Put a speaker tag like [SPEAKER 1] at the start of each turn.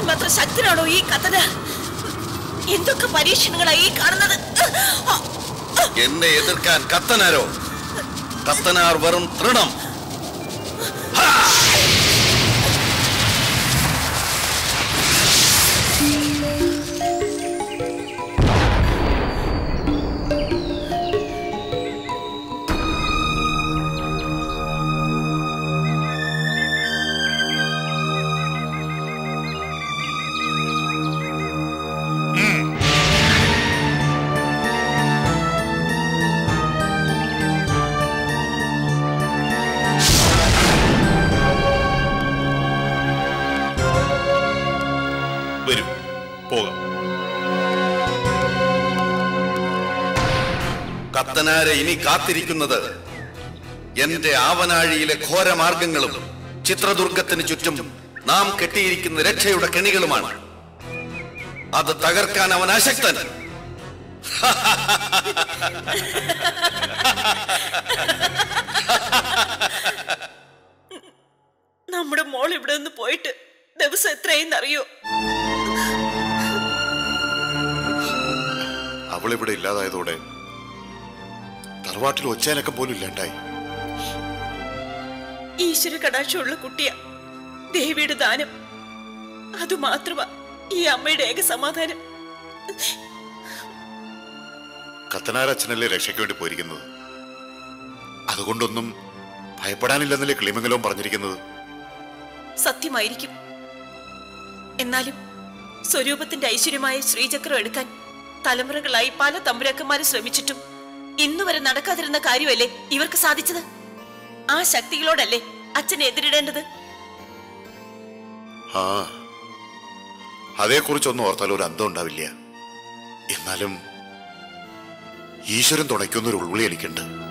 [SPEAKER 1] കൊല്ലാൻ മാത്രം ശക്തനാണോ ഈ കത്തന എന്തൊക്കെ പരീക്ഷണങ്ങളാ ഈ കാണുന്നത്
[SPEAKER 2] എന്നെ എതിർക്കാൻ കത്തനാരോ കത്തനാർ വെറും തൃണം
[SPEAKER 3] വരൂ പോകാം
[SPEAKER 2] കത്തനാരെ ഇനി കാത്തിരിക്കുന്നത് എന്റെ ആവനാഴിയിലെ ഘോരമാർഗങ്ങളും ചിത്രദുർഗത്തിന് ചുറ്റും നാം കെട്ടിയിരിക്കുന്ന രക്ഷയുടെ കെണികളുമാണ് അത് തകർക്കാൻ അവൻ അശക്തൻ
[SPEAKER 1] നമ്മുടെ മോൾ ഇവിടെ നിന്ന് പോയിട്ട് ദിവസം എത്രയെന്നറിയോ
[SPEAKER 4] അവളിവിടെ ഇല്ലാതായതോടെ തറവാട്ടിൽ ഒച്ചാനക്കം പോലും ഇല്ലാണ്ടായി
[SPEAKER 1] ഈശ്വര കടാക്ഷമുള്ള കുട്ടിയാ ദേവിയുടെ ദാനം അതുമാത്രമാ ഈ അമ്മയുടെ ഏക സമാധാനം
[SPEAKER 4] കത്തനാരച്ഛനല്ലേ രക്ഷയ്ക്ക് വേണ്ടി പോയിരിക്കുന്നത് അതുകൊണ്ടൊന്നും ഭയപ്പെടാനില്ലെന്നല്ലേ കിളിമംഗലവും പറഞ്ഞിരിക്കുന്നത്
[SPEAKER 1] സത്യമായിരിക്കും എന്നാലും സ്വരൂപത്തിന്റെ ഐശ്വര്യമായ ശ്രീചക്രം എടുക്കാൻ തലമുറകളായി പല തമ്പുരാക്കന്മാരും ശ്രമിച്ചിട്ടും ഇന്നുവരെ നടക്കാതിരുന്ന കാര്യമല്ലേ ഇവർക്ക് സാധിച്ചത് ആ ശക്തികളോടല്ലേ അച്ഛനെ എതിരിടേണ്ടത്
[SPEAKER 4] ആ അതേക്കുറിച്ചൊന്നും ഓർത്താൽ ഒരു അന്തം ഉണ്ടാവില്ല എന്നാലും ഈശ്വരൻ തുണയ്ക്കുന്നൊരു ഉൾവിളി എനിക്കുണ്ട്